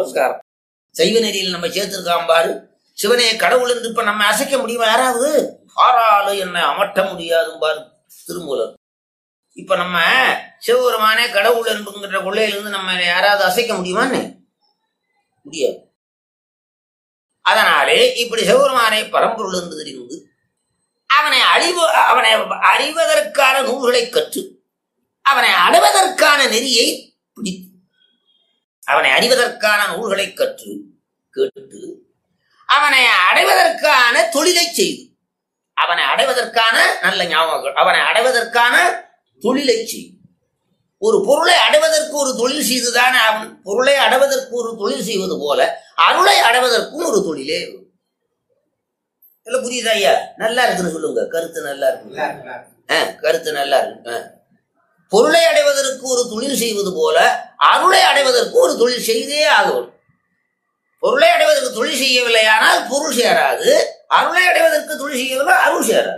நமஸ்காரம் சைவ நெறியில் நம்ம சேர்த்திருக்கான் பாரு சிவனே கடவுள் என்று இப்ப நம்ம அசைக்க முடியுமா யாராவது ஆறாலு என்ன அமட்ட முடியாதும் பாரு திருமூலர் இப்ப நம்ம சிவபெருமானே கடவுள் என்புங்கிற கொள்ளையிலிருந்து நம்ம யாராவது அசைக்க முடியுமான்னு முடியாது அதனாலே இப்படி சிவபெருமானை பரம்பொருள் என்று தெரிந்து அவனை அழிவு அவனை அறிவதற்கான நூல்களை கற்று அவனை அடைவதற்கான நெறியை பிடித்து அவனை அறிவதற்கான நூல்களை கற்று கேட்டு அவனை அடைவதற்கான தொழிலை செய்து அவனை அடைவதற்கான நல்ல ஞாபகங்கள் அவனை அடைவதற்கான தொழிலை செய்து ஒரு பொருளை அடைவதற்கு ஒரு தொழில் செய்துதான் அவன் பொருளை அடைவதற்கு ஒரு தொழில் செய்வது போல அருளை அடைவதற்கும் ஒரு தொழிலே இல்ல புரியுதா ஐயா நல்லா இருக்குன்னு சொல்லுங்க கருத்து நல்லா இருக்கு ஆ, கருத்து நல்லா இருக்கு ஆ. பொருளை அடைவதற்கு ஒரு தொழில் செய்வது போல அருளை அடைவதற்கு ஒரு தொழில் செய்தே ஆகும் பொருளை அடைவதற்கு தொழில் செய்யவில்லையானால் பொருள் சேராது அருளை அடைவதற்கு தொழில் செய்யவில்லை அருள் சேராது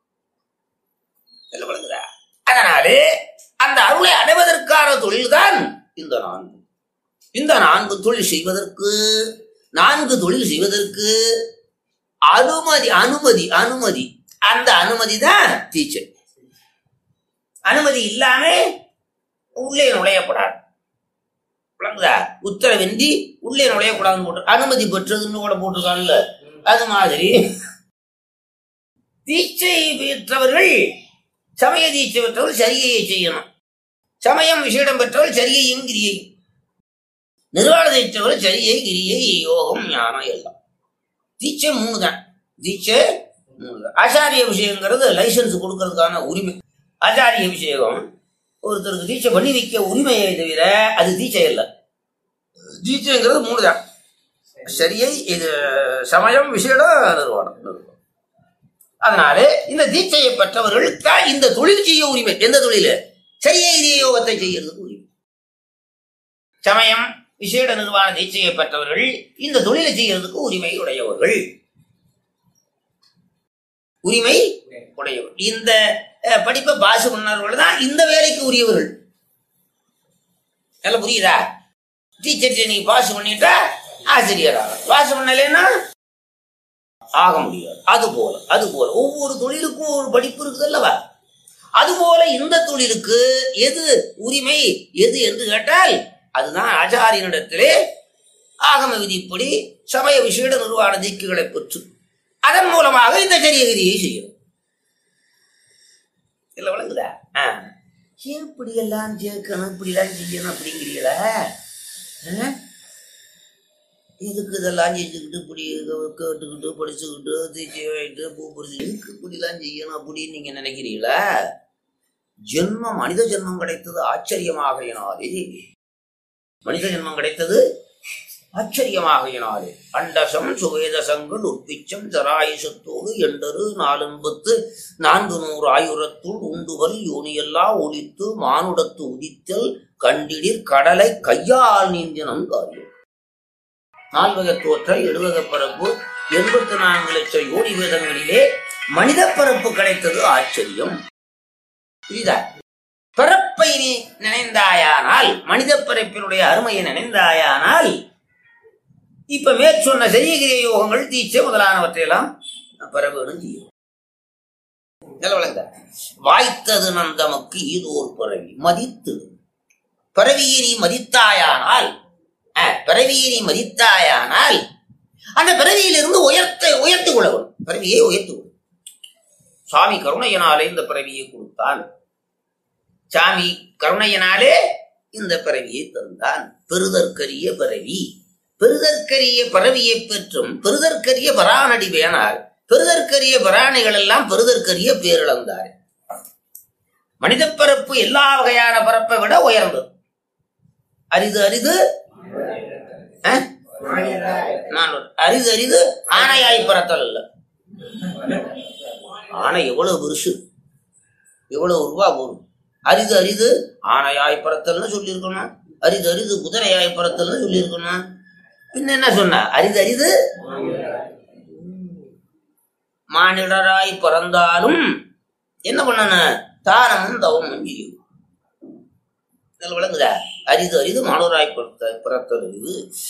இல்ல விளங்குதா? அதனாலே அந்த அருளை அடைவதற்கான தொழில்தான் இந்த நான்கு இந்த நான்கு தொழில் செய்வதற்கு நான்கு தொழில் செய்வதற்கு அனுமதி அனுமதி அனுமதி அந்த அனுமதி தான் டீச்சர் அனுமதி இல்லாம உள்ளே நுழையப்படாது விளங்குதா உத்தரவின்றி உள்ளே நுழையக்கூடாதுன்னு போட்டு அனுமதி பெற்றதுன்னு கூட போட்டிருக்காங்கல்ல அது மாதிரி தீட்சை பெற்றவர்கள் சமய தீட்சை பெற்றவர்கள் சரிகையை செய்யணும் சமயம் விசேடம் பெற்றவர்கள் சரிகையும் கிரியையும் நிர்வாண தீட்சவர்கள் சரியை கிரியை யோகம் ஞானம் எல்லாம் தீட்சை மூணு தான் தீட்சை மூணு தான் ஆச்சாரிய விஷயங்கிறது லைசன்ஸ் கொடுக்கறதுக்கான உரிமை ஆச்சாரிய விஷயம் ஒருத்தருக்கு தீட்சை பண்ணி வைக்க உரிமையை தவிர அது தீட்சை இல்லை தீட்சைங்கிறது மூணு தான் சரியை இது சமயம் விசேடம் நிர்வாணம் நிர்வாணம் அதனாலே இந்த தீட்சையை பெற்றவர்களுக்கு தான் இந்த தொழில் செய்ய உரிமை எந்த தொழில் சரியை கிரிய யோகத்தை செய்யறதுக்கு உரிமை சமயம் விசேட நிர்வாண தீட்சையை பெற்றவர்கள் இந்த தொழிலை செய்யறதுக்கு உரிமை உடையவர்கள் உரிமை உடையவர்கள் இந்த அஹ், படிப்பை பாசு பண்ணவர்கள் தான் இந்த வேலைக்கு உரியவர்கள் நல்லா புரியுதா டீச்சர் நீ பாஸ் பண்ணிட்டா ஆசிரியர் ஆகலாம் பாஸ் பண்ணலைன்னா ஆக முடியாது அது போல அது போல ஒவ்வொரு தொழிலுக்கும் ஒரு படிப்பு இருக்குது அல்லவா அதுபோல இந்த தொழிலுக்கு எது உரிமை எது என்று கேட்டால் அதுதான் ஆச்சாரியனிடத்திலே ஆகம விதிப்படி சமய விசேட நிர்வாண தீக்குகளை பெற்று அதன் மூலமாக இந்த சரியகிரியை செய்யணும் இல்ல விளங்குதா ஆ. ஏன் இப்படி எல்லாம் சேர்க்கணும் இப்படி எல்லாம் செய்யணும் அப்படிங்கிறீங்களா ஆ? எதுக்கு இதெல்லாம் செஞ்சுக்கிட்டு இப்படி கேட்டுக்கிட்டு படிச்சுக்கிட்டு தீச்சி வாங்கிட்டு பூ பறிச்சு எதுக்கு இப்படிலாம் செய்யணும் அப்படின்னு நீங்க நினைக்கிறீங்களா ஜென்மம் மனித ஜென்மம் கிடைத்தது ஆச்சரியமாகையினாலே மனித ஜென்மம் கிடைத்தது ஆச்சரியமாகையினாலே அண்டசம் சுவேதசங்கள் உற்பிச்சம் சராயுசத்தோடு எண்டரு நாலெண்பத்து நான்கு நூறு ஆயுரத்துள் உண்டுவல் யோனியெல்லாம் ஒழித்து மானுடத்து உதித்தல் கண்டிடிற் கடலை கையால் நீந்தினம் காரியம் நால்வகை தோற்ற எழுவக பரப்பு எண்பத்தி நான்கு லட்சம் யோனி வேதங்களிலே மனித பரப்பு கிடைத்தது ஆச்சரியம் புரியுதா பிறப்பை நீ நினைந்தாயானால் மனித பிறப்பினுடைய அருமையை நினைந்தாயானால் இப்ப மேற்சொன்ன சரியகிரிய யோகங்கள் தீட்சை முதலானவற்றையெல்லாம் பெற வேணும் செய்யும் நல்ல விளங்க வாய்த்தது நந்தமக்கு ஈதோர் பிறவி மதித்து பிறவியை நீ மதித்தாயானால் அஹ், பிறவியை நீ மதித்தாயானால் அந்த பிறவியிலிருந்து உயர்த்த உயர்த்தி கொள்ளவும் பிறவியை உயர்த்தி கொள்ளும் சுவாமி கருணையனாலே இந்த பிறவியை கொடுத்தான் சாமி கருணையனாலே இந்த பிறவியை தந்தான் பெறுதற்கரிய பிறவி பெறுதற்கரிய பிறவியை பெற்றும் பெறுதற்கரிய பராணடி வேணால் பெறுதற்கரிய பராணிகள் எல்லாம் பெறுதற்கரிய பேரிழந்தார் மனித பிறப்பு எல்லா வகையான பிறப்பை விட உயர்ந்தது அரிது அரிது அஹ்? நான் ஒரு- அரிது அரிது ஆணையாய் பிறத்தல் அல்ல ஆணை எவ்வளவு பெருசு எவ்வளவு ரூபா வரும் அரிது அரிது ஆணையாய் பறத்தல்னு சொல்லியிருக்கணும் அரிது அரிது குதிரையாய் பறத்தல்னு சொல்லியிருக்கணும் பின்ன என்ன சொன்ன அரிது அரிது மானிடராய் பிறந்தாலும் என்ன பண்ணணும் தானமும் தவமும் செய்யும் இதில் விளங்குதா அரிது அரிது மாணவராய் பிறத்த பிறத்தல் அரிது